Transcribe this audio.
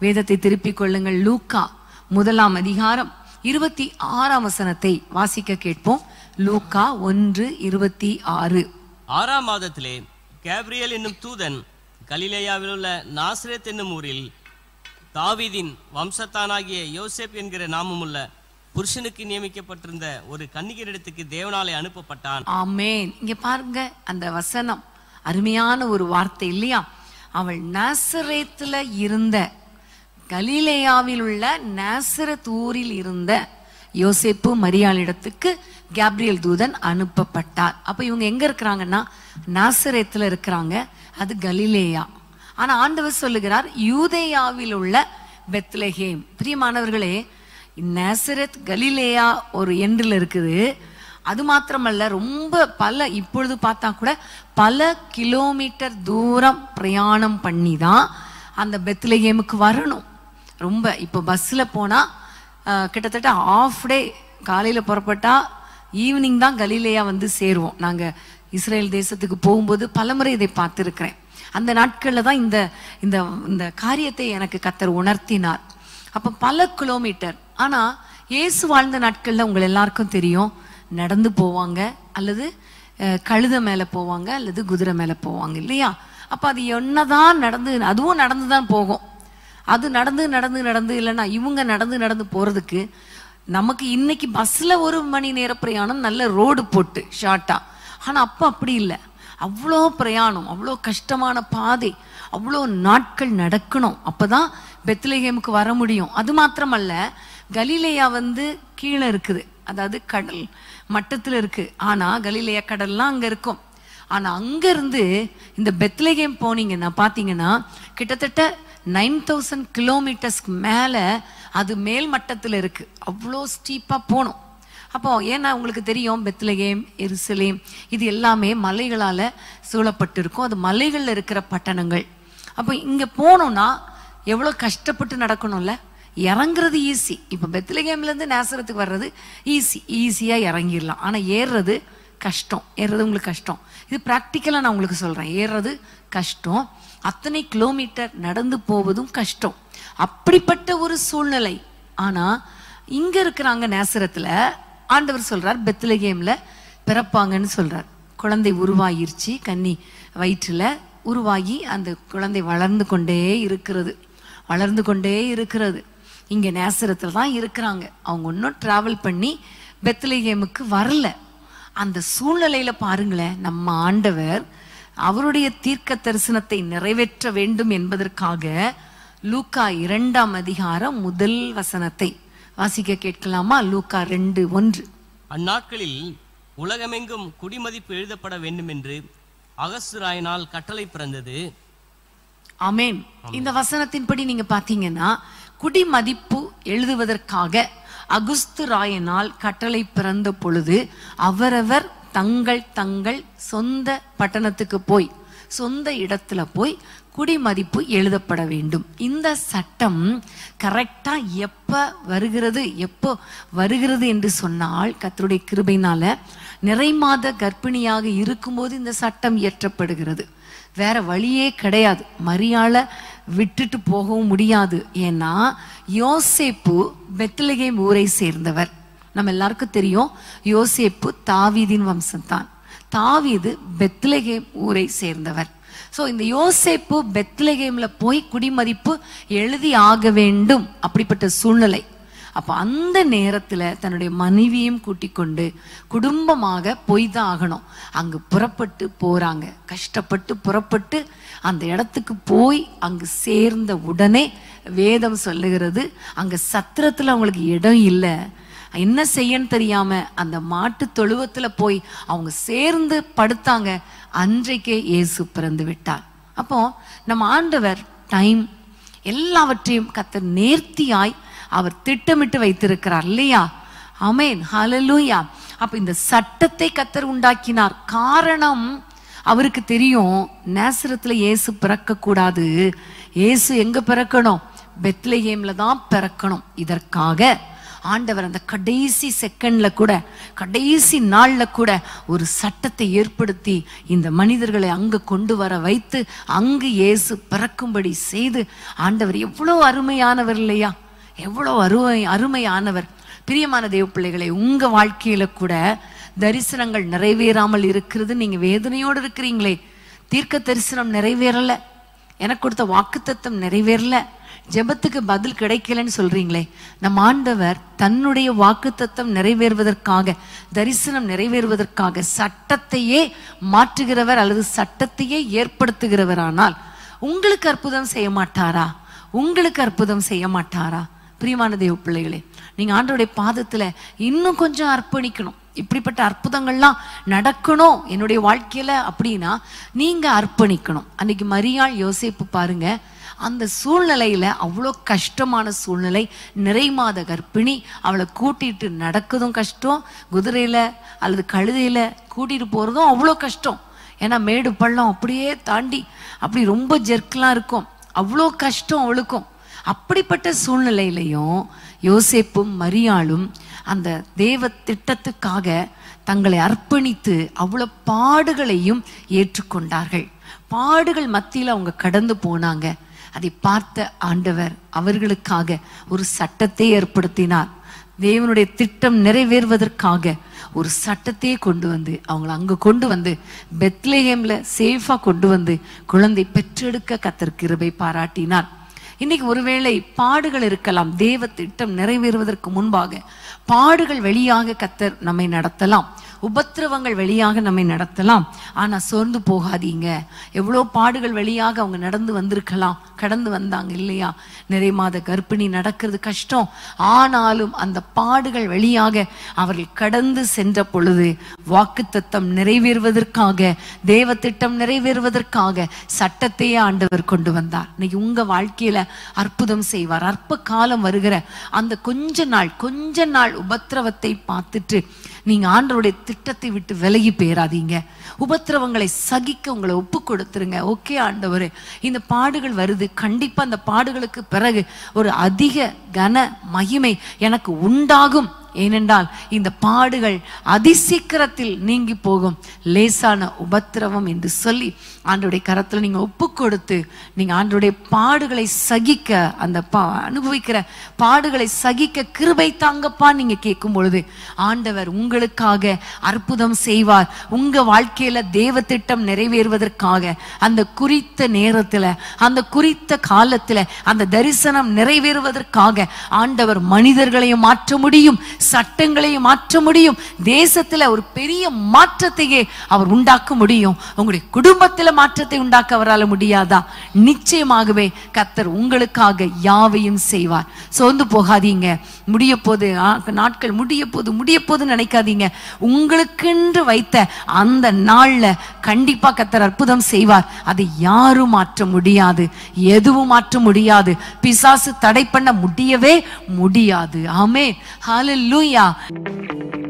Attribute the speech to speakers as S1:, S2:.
S1: வேதத்தை திருப்பிக் கொள்ளுங்கள் லூக்கா முதலாம் அதிகாரம் இருபத்தி ஆறாம் வசனத்தை வாசிக்க கேட்போம் லூக்கா ஒன்று இருபத்தி ஆறு
S2: ஆறாம் மாதத்திலே கேப்ரியல் என்னும் தூதன் கலிலேயாவில் உள்ள நாசரேத் என்னும் ஊரில் தாவீதின் வம்சத்தானாகிய யோசேப் என்கிற நாமமுள்ள புருஷனுக்கு நியமிக்கப்பட்டிருந்த ஒரு கன்னிகரிடத்துக்கு தேவனாலே அனுப்பப்பட்டான்
S1: ஆமேன் இங்க பாருங்க அந்த வசனம் அருமையான ஒரு வார்த்தை இல்லையா அவள் நாசரேத்துல இருந்த கலிலேயாவில் உள்ள நாசரத் ஊரில் இருந்த யோசேப்பு மரியாளிடத்துக்கு கேப்ரியல் தூதன் அனுப்பப்பட்டார் அப்ப இவங்க எங்க இருக்கிறாங்கன்னா நாசரேத்துல இருக்கிறாங்க அது கலிலேயா ஆனா ஆண்டவர் சொல்லுகிறார் யூதேயாவில் உள்ள பெத்லஹேம் பிரியமானவர்களே நாசரத் கலிலேயா ஒரு எண்டில் இருக்குது அது மாத்திரமல்ல ரொம்ப பல இப்பொழுது பார்த்தா கூட பல கிலோமீட்டர் தூரம் பிரயாணம் பண்ணி தான் அந்த பெத்லஹேமுக்கு வரணும் ரொம்ப இப்போ பஸ்ஸில் போனால் கிட்டத்தட்ட ஆஃப் டே காலையில் புறப்பட்டா ஈவினிங் தான் கலிலேயா வந்து சேருவோம் நாங்கள் இஸ்ரேல் தேசத்துக்கு போகும்போது பலமுறை இதை பார்த்துருக்கிறேன் அந்த நாட்களில் தான் இந்த இந்த இந்த காரியத்தை எனக்கு கத்தர் உணர்த்தினார் அப்போ பல கிலோமீட்டர் ஆனால் இயேசு வாழ்ந்த நாட்களில் உங்கள் எல்லாருக்கும் தெரியும் நடந்து போவாங்க அல்லது அஹ், கழுதை மேலே போவாங்க அல்லது குதிரை மேலே போவாங்க இல்லையா அப்போ அது என்னதான் நடந்து அதுவும் நடந்து தான் போகும் அது நடந்து நடந்து நடந்து இல்லைன்னா இவங்க நடந்து நடந்து போகிறதுக்கு நமக்கு இன்னைக்கு பஸ்ஸில் ஒரு மணி நேர பிரயாணம் நல்ல ரோடு போட்டு ஷார்ட்டா ஆனால் அப்போ அப்படி இல்லை அவ்வளோ பிரயாணம் அவ்வளோ கஷ்டமான பாதை அவ்வளோ நாட்கள் நடக்கணும் அப்பதான் பெத்லஹேமுக்கு வர முடியும் அது மாத்திரமல்ல கலிலேயா வந்து கீழே இருக்குது அதாவது கடல் மட்டத்தில் இருக்கு ஆனா கலிலேயா கடல்லாம் அங்க இருக்கும் ஆனா அங்க இருந்து இந்த பெத்லஹேம் போனீங்கன்னா பாத்தீங்கன்னா கிட்டத்தட்ட நைன் தௌசண்ட் கிலோமீட்டர்ஸ்க்கு மேல அது மேல் மட்டத்தில் இருக்கு அவ்வளோ ஸ்டீப்பா போகணும் அப்போ ஏன்னா உங்களுக்கு தெரியும் பெத்லகேம் எருசலேம் இது எல்லாமே மலைகளால சூழப்பட்டிருக்கும் அது மலைகள்ல இருக்கிற பட்டணங்கள் அப்போ இங்க போனோம்னா எவ்வளவு கஷ்டப்பட்டு நடக்கணும்ல இறங்குறது ஈஸி இப்போ பெத்லகேம்ல இருந்து நேசரத்துக்கு வர்றது ஈஸி ஈஸியா இறங்கிடலாம் ஆனா ஏறுறது கஷ்டம் ஏறுறது உங்களுக்கு கஷ்டம் இது ப்ராக்டிக்கலா நான் உங்களுக்கு சொல்றேன் ஏறுறது கஷ்டம் அத்தனை கிலோமீட்டர் நடந்து போவதும் கஷ்டம் அப்படிப்பட்ட ஒரு சூழ்நிலை ஆனா இங்க இருக்கிறாங்க நேசரத்துல ஆண்டவர் சொல்றார் பெத்லகேம்ல பிறப்பாங்கன்னு சொல்றார் குழந்தை உருவாயிருச்சு கன்னி வயிற்றுல உருவாகி அந்த குழந்தை வளர்ந்து கொண்டே இருக்கிறது வளர்ந்து கொண்டே இருக்கிறது இங்க நேசரத்துல தான் இருக்கிறாங்க அவங்க இன்னும் டிராவல் பண்ணி பெத்லகேமுக்கு வரல அந்த சூழ்நிலையில பாருங்களேன் நம்ம ஆண்டவர் அவருடைய தீர்க்க தரிசனத்தை நிறைவேற்ற வேண்டும் என்பதற்காக லூக்கா இரண்டாம் அதிகாரம் முதல் வசனத்தை வாசிக்க கேட்கலாமா லூக்கா ரெண்டு ஒன்று
S2: அந்நாட்களில் உலகமெங்கும் குடிமதிப்பு எழுதப்பட வேண்டும் என்று அகஸ்துராயனால் கட்டளை பிறந்தது
S1: ஆமென் இந்த வசனத்தின்படி நீங்க பாத்தீங்கன்னா குடிமதிப்பு எழுதுவதற்காக அகுஸ்து ராயனால் கட்டளை பிறந்த பொழுது அவரவர் தங்கள் தங்கள் சொந்த பட்டணத்துக்கு போய் சொந்த இடத்துல போய் குடிமதிப்பு எழுதப்பட வேண்டும் இந்த சட்டம் கரெக்டா எப்ப வருகிறது எப்போ வருகிறது என்று சொன்னால் கர்த்தருடைய கிருபையினால நிறைமாத கர்ப்பிணியாக இருக்கும்போது இந்த சட்டம் இயற்றப்படுகிறது வேற வழியே கிடையாது மரியாள விட்டுட்டு போகவும் முடியாது ஏன்னா யோசேப்பு பெத்லகேம் ஊரை சேர்ந்தவர் நம்ம எல்லாருக்கும் தெரியும் யோசேப்பு தாவீதின் வம்சம்தான் தாவீது பெத்லகேம் ஊரை சேர்ந்தவர் ஸோ இந்த யோசேப்பு பெத்லகேம்ல போய் குடிமதிப்பு எழுதி ஆக வேண்டும் அப்படிப்பட்ட சூழ்நிலை அப்ப அந்த நேரத்துல தன்னுடைய மனைவியும் கூட்டிக் கொண்டு குடும்பமாக போய் தான் ஆகணும் அங்கு புறப்பட்டு போறாங்க கஷ்டப்பட்டு புறப்பட்டு அந்த இடத்துக்கு போய் அங்கு சேர்ந்த உடனே வேதம் சொல்லுகிறது அங்க சத்திரத்துல அவங்களுக்கு இடம் இல்லை என்ன செய்யன்னு தெரியாம அந்த மாட்டு தொழுவத்துல போய் அவங்க சேர்ந்து படுத்தாங்க அன்றைக்கே இயேசு பிறந்து விட்டார் அப்போ நம்ம ஆண்டவர் டைம் எல்லாவற்றையும் கத்தர் நேர்த்தியாய் அவர் திட்டமிட்டு வைத்திருக்கிறார் இல்லையா அமேன் ஹalleluya அப்ப இந்த சட்டத்தை கத்தர் உண்டாக்கினார் காரணம் அவருக்கு தெரியும் நேசரத்துல இயேசு பிறக்க கூடாது இயேசு எங்க பிறக்கணும் பெத்லகேம்ல தான் பிறக்கணும் இதற்காக ஆண்டவர் அந்த கடைசி செகண்ட்ல கூட கடைசி நாள்ல கூட ஒரு சட்டத்தை ஏற்படுத்தி இந்த மனிதர்களை அங்கு கொண்டு வர வைத்து அங்கு இயேசு பிறக்கும்படி செய்து ஆண்டவர் எவ்வளோ அருமையானவர் இல்லையா எவ்வளோ அருமை அருமையானவர் பிரியமான தேவ பிள்ளைகளை உங்க வாழ்க்கையில கூட தரிசனங்கள் நிறைவேறாமல் இருக்கிறது நீங்க வேதனையோடு இருக்கிறீங்களே தீர்க்க தரிசனம் நிறைவேறல எனக்கு கொடுத்த வாக்குத்தத்தம் நிறைவேறல ஜெபத்துக்கு பதில் கிடைக்கலன்னு சொல்றீங்களே நம் ஆண்டவர் தன்னுடைய வாக்குத்தத்தம் நிறைவேறுவதற்காக தரிசனம் நிறைவேறுவதற்காக சட்டத்தையே மாற்றுகிறவர் அல்லது சட்டத்தையே ஏற்படுத்துகிறவரானால் உங்களுக்கு அற்புதம் செய்ய மாட்டாரா உங்களுக்கு அற்புதம் செய்ய மாட்டாரா பிரியமான தேவ பிள்ளைகளே நீங்க ஆண்டோடைய பாதத்துல இன்னும் கொஞ்சம் அர்ப்பணிக்கணும் இப்படிப்பட்ட அற்புதங்கள்லாம் நடக்கணும் என்னுடைய வாழ்க்கையில அப்படின்னா நீங்க அர்ப்பணிக்கணும் அன்னைக்கு மரியாள் யோசிப்பு பாருங்க அந்த சூழ்நிலையில அவ்வளோ கஷ்டமான சூழ்நிலை நிறைமாத கர்ப்பிணி அவளை கூட்டிட்டு நடக்குதும் கஷ்டம் குதிரையில அல்லது கழுதையில கூட்டிட்டு போறதும் அவ்வளோ கஷ்டம் ஏன்னா மேடு பள்ளம் அப்படியே தாண்டி அப்படி ரொம்ப ஜெர்க்கெலாம் இருக்கும் அவ்வளோ கஷ்டம் அவளுக்கும் அப்படிப்பட்ட சூழ்நிலையிலையும் யோசேப்பும் மரியாளும் அந்த தேவ திட்டத்துக்காக தங்களை அர்ப்பணித்து அவ்வளவு பாடுகளையும் ஏற்றுக்கொண்டார்கள் பாடுகள் மத்தியில் அவங்க கடந்து போனாங்க அதை பார்த்த ஆண்டவர் அவர்களுக்காக ஒரு சட்டத்தை ஏற்படுத்தினார் தேவனுடைய திட்டம் நிறைவேறுவதற்காக ஒரு சட்டத்தையே கொண்டு வந்து அவங்கள அங்க கொண்டு வந்து பெத்லேஹேம்ல சேஃபா கொண்டு வந்து குழந்தை பெற்றெடுக்க கத்தர் கிருபை பாராட்டினார் இன்னைக்கு ஒருவேளை பாடுகள் இருக்கலாம் தேவ திட்டம் நிறைவேறுவதற்கு முன்பாக பாடுகள் வெளியாக கத்தர் நம்மை நடத்தலாம் உபத்திரவங்கள் வெளியாக நம்மை நடத்தலாம் ஆனா சோர்ந்து போகாதீங்க எவ்வளோ பாடுகள் வெளியாக அவங்க நடந்து வந்திருக்கலாம் கடந்து வந்தாங்க இல்லையா நிறை மாத கர்ப்பிணி நடக்கிறது கஷ்டம் ஆனாலும் அந்த பாடுகள் வெளியாக அவர்கள் கடந்து சென்ற பொழுது வாக்குத்தத்தம் நிறைவேறுவதற்காக தேவ திட்டம் நிறைவேறுவதற்காக சட்டத்தையே ஆண்டவர் கொண்டு வந்தார் இன்னைக்கு உங்க வாழ்க்கையில அற்புதம் செய்வார் அற்ப காலம் வருகிற அந்த கொஞ்ச நாள் கொஞ்ச நாள் உபத்திரவத்தை பார்த்துட்டு நீங்க ஆண்டவருடைய திட்டத்தை விட்டு விலகி போயிடாதீங்க உபத்திரவங்களை சகிக்க உங்களை ஒப்பு கொடுத்துருங்க ஓகே ஆண்டவரே இந்த பாடுகள் வருது கண்டிப்பா அந்த பாடுகளுக்கு பிறகு ஒரு அதிக கன மகிமை எனக்கு உண்டாகும் ஏனென்றால் இந்த பாடுகள் அதிசீக்கிரத்தில் நீங்கி போகும் லேசான உபத்திரவம் என்று சொல்லி ஆண்டோடைய கரத்துல நீங்க ஒப்பு கொடுத்து நீங்க ஆண்டோடைய பாடுகளை சகிக்க அந்த பா அனுபவிக்கிற பாடுகளை சகிக்க கிருபை தாங்கப்பா நீங்க கேட்கும் பொழுது ஆண்டவர் உங்களுக்காக அற்புதம் செய்வார் உங்க வாழ்க்கையில தேவ திட்டம் நிறைவேறுவதற்காக அந்த குறித்த நேரத்துல அந்த குறித்த காலத்துல அந்த தரிசனம் நிறைவேறுவதற்காக ஆண்டவர் மனிதர்களையும் மாற்ற முடியும் சட்டங்களையும் மாற்ற முடியும் தேசத்துல ஒரு பெரிய மாற்றத்தையே அவர் உண்டாக்க முடியும் உங்களுடைய குடும்பத்துல மாற்றத்தை உண்டாக்க அவரால் முடியாதா நிச்சயமாகவே கத்தர் உங்களுக்காக யாவையும் செய்வார் சோர்ந்து போகாதீங்க முடிய போது ஆ, நாட்கள் முடிய போது முடிய போது நினைக்காதீங்க உங்களுக்கென்று வைத்த அந்த நாள்ல கண்டிப்பா கத்தர் அற்புதம் செய்வார் அதை யாரும் மாற்ற முடியாது எதுவும் மாற்ற முடியாது பிசாசு தடை பண்ண முடியவே முடியாது ஆமே ஹalleluya